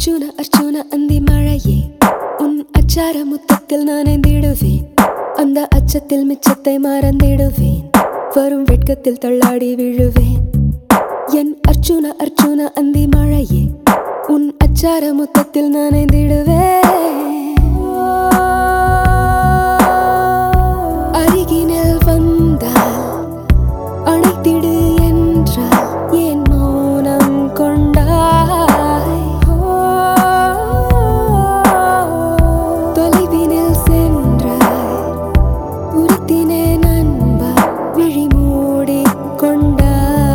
அர்ஜுன அர்ஜுன அந்தி மழையே உன் அச்சார முத்தத்தில் நான் ஐந்திடுவேன் அந்த அச்சத்தில் மிச்சத்தை மறந்திடுவேன் வரும் வெட்கத்தில் தள்ளாடி விழுவேன் என் அர்ஜுன அர்ஜுன அந்தி மழையே உன் அச்சார முத்தத்தில் நான் ஐந்திடுவேன் அருகினில் வந்தால் அழைத்திடு என்றால் என் மௌனம் கொண்டாய் தொலைவினில் சென்றாய் உறுத்தினே நண்பா விழி மூடி கொண்டாய்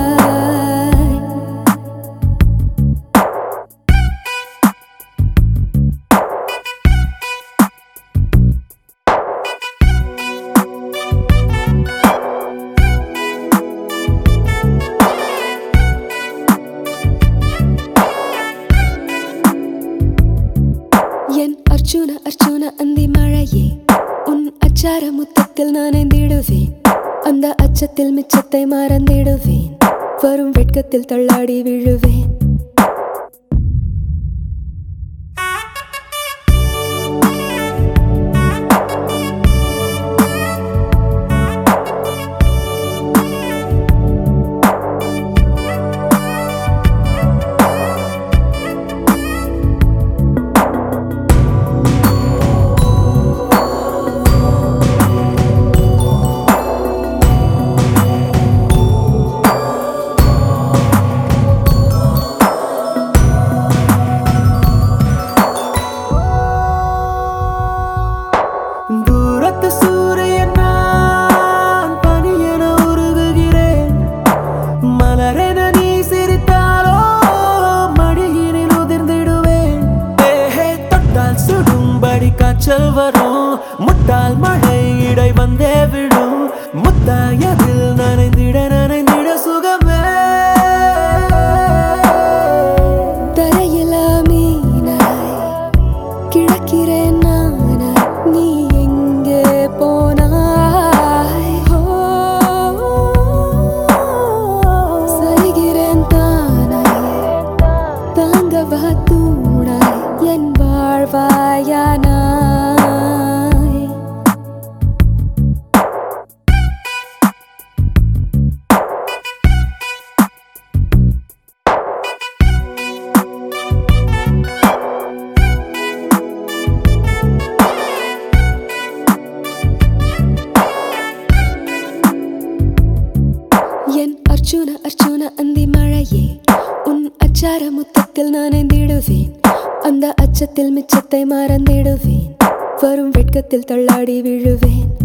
என் அர்ஜுன அர்ஜுன அந்தி மழையே உன் அச்சார முத்தத்தில் நான் ஐந்திடுவேன் அந்த அச்சத்தில் மிச்சத்தை மறந்திடுவேன் வரும் வெட்கத்தில் தள்ளாடி விழுவேன் தூரத்து சூரியன் நான் பனியென உருகுகிறேன் மலரென நீ சிரித்தாலோ மடியினில் உதிர்ந்திடுவேன் ஏஹே தொட்டால் சுடும்படி காய்ச்சல் வரும் முட்டால் மழை இடை வந்தே விடும் முத்தாயதில் நனைந்திட நனைந்திட சுகமே தரையில மீனாய் கிழக்கிறேன் நானாய் நீ எங்கே போனாய் ஓ, சரிகிறேன் தானாய் தாங்கவா தூணாய் என் வாழ்வாயானாய் என் அர்ஜுன அர்ஜுன அந்தி மழையே உன் அச்சார முத்தத்தில் நான் ஐந்திடுவேன் அந்த அச்சத்தில் மிச்சத்தை மறந்திடுவேன் வரும் வெட்கத்தில் தள்ளாடி விழுவேன்